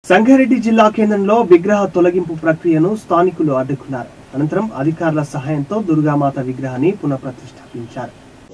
సంగారెడ్డి జిల్లా కేంద్రంలో విగ్రహ తొలగింపు ప్రక్రియను స్థానికులు అడ్డుకున్నారు అనంతరం అధికారుల సహాయంతో దుర్గామాత విగ్రహాన్ని పునఃప్రతిష్ఠాపించారు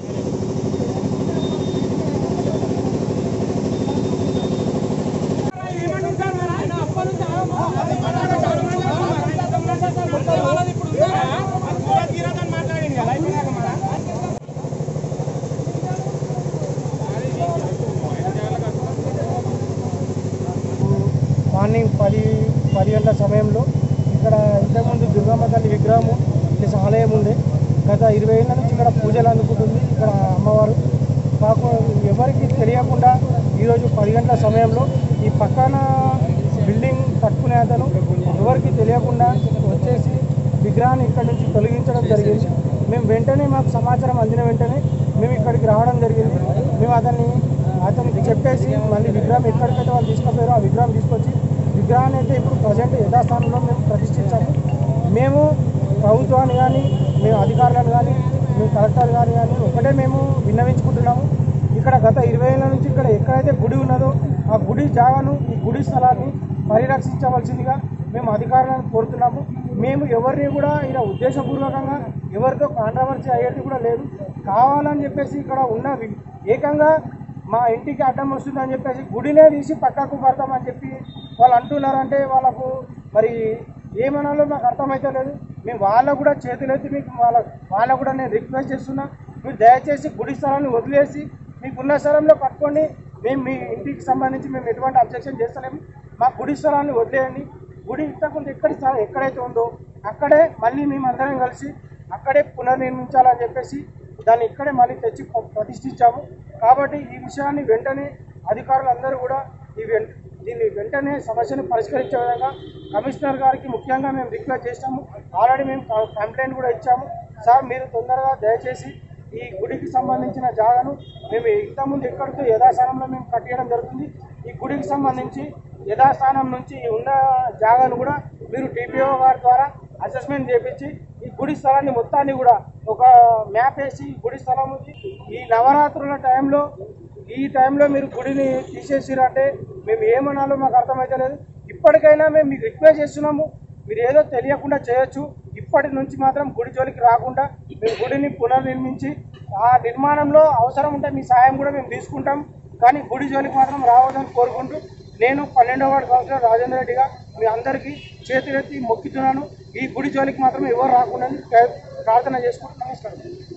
మార్నింగ్ పది పది గంటల సమయంలో ఇక్కడ ఇంతకుముందు దుర్గమ్మ తల్లి విగ్రహము ప్లస్ ఆలయం ఉండే గత ఇరవై ఏళ్ళ నుంచి ఇక్కడ పూజలు అందుకుంటుంది ఇక్కడ అమ్మవారు కాకు ఎవరికి తెలియకుండా ఈరోజు పది గంటల సమయంలో ఈ పక్కన బిల్డింగ్ కట్టుకునే అతను ఎవరికి తెలియకుండా వచ్చేసి విగ్రహాన్ని ఇక్కడ నుంచి తొలగించడం జరిగింది మేము వెంటనే మాకు సమాచారం అందిన వెంటనే మేము ఇక్కడికి రావడం జరిగింది మేము అతన్ని అతనికి చెప్పేసి మళ్ళీ విగ్రహం ఎక్కడికైతే వాళ్ళు తీసుకుపోయారో ఆ విగ్రహం తీసుకొచ్చి విగ్రహాన్ని అయితే ఇప్పుడు ప్రజెంట్ యథాస్థానంలో మేము ప్రతిష్ఠించాము మేము ప్రభుత్వాన్ని కానీ మేము అధికారులను కానీ మేము కలెక్టర్ గారు కానీ ఒకటే మేము విన్నవించుకుంటున్నాము ఇక్కడ గత ఇరవై ఏళ్ళ నుంచి ఇక్కడ ఎక్కడైతే గుడి ఉన్నదో ఆ గుడి జాగాను ఈ గుడి స్థలాన్ని పరిరక్షించవలసిందిగా మేము అధికారులను కోరుతున్నాము మేము ఎవరిని కూడా ఇలా ఉద్దేశపూర్వకంగా ఎవరితో కాంట్రవర్సీ అయ్యేది కూడా లేదు కావాలని చెప్పేసి ఇక్కడ ఉన్న వి- ఏకంగా మా ఇంటికి అడ్డం వస్తుందని చెప్పేసి గుడినే తీసి పక్కకు పడతామని చెప్పి వాళ్ళు అంటున్నారంటే వాళ్ళకు మరి ఏమనాలో నాకు అర్థమైతే లేదు మేము వాళ్ళకు కూడా చేతులెత్తి మీకు వాళ్ళ వాళ్ళకు కూడా నేను రిక్వెస్ట్ చేస్తున్నా మీరు దయచేసి గుడి స్థలాన్ని వదిలేసి మీకున్న స్థలంలో కట్టుకోండి మేము మీ ఇంటికి సంబంధించి మేము ఎటువంటి అబ్జెక్షన్ చేస్తలేము మా గుడి స్థలాన్ని వదిలేయండి గుడి ఇంతకుముందు ఎక్కడి స్థలం ఎక్కడైతే ఉందో అక్కడే మళ్ళీ మేము అందరం కలిసి అక్కడే పునర్నిర్మించాలని చెప్పేసి దాన్ని ఇక్కడే మళ్ళీ తెచ్చి ప్ర- ప్రతిష్ఠించాము కాబట్టి ఈ విషయాన్ని వెంటనే అధికారులందరూ కూడా ఈ వెం దీన్ని వెంటనే సమస్యను పరిష్కరించే విధంగా కమిషనర్ గారికి ముఖ్యంగా మేము రిక్వెస్ట్ చేసాము ఆల్రెడీ మేము క- కంప్లైంట్ కూడా ఇచ్చాము సార్ మీరు తొందరగా దయచేసి ఈ గుడికి సంబంధించిన జాగాను మేము ఇంతకుముందు ఎక్కడితో యథాస్థానంలో మేము కట్టేయడం జరుగుతుంది ఈ గుడికి సంబంధించి యథాస్థానం నుంచి ఈ ఉన్న జాగాను కూడా మీరు టీపీఓ గారి ద్వారా అసెస్మెంట్ చేపించి ఈ గుడి స్థలాన్ని మొత్తాన్ని కూడా ఒక మ్యాప్ వేసి ఈ గుడి స్థలం ఉంది ఈ నవరాత్రుల టైంలో ఈ టైంలో మీరు గుడిని తీసేసిరంటే మేము ఏమనాలో మాకు అర్థమైతే లేదు ఇప్పటికైనా మేము మీకు రిక్వెస్ట్ చేస్తున్నాము మీరు ఏదో తెలియకుండా చేయొచ్చు ఇప్పటి నుంచి మాత్రం గుడి జోలికి రాకుండా మేము గుడిని పునర్నిర్మించి ఆ నిర్మాణంలో అవసరం ఉంటే మీ సాయం కూడా మేము తీసుకుంటాం కానీ గుడి జోలికి మాత్రం రావద్దని కోరుకుంటూ నేను పన్నెండవ వార్డు కౌన్సిలర్ రాజేంద్ర రెడ్డిగా మీ అందరికీ చేతులెత్తి మొక్కుతున్నాను ఈ గుడి జోలికి మాత్రం ఎవరు రాకుండా ప్రార్థన చేసుకుంటూ నమస్కారం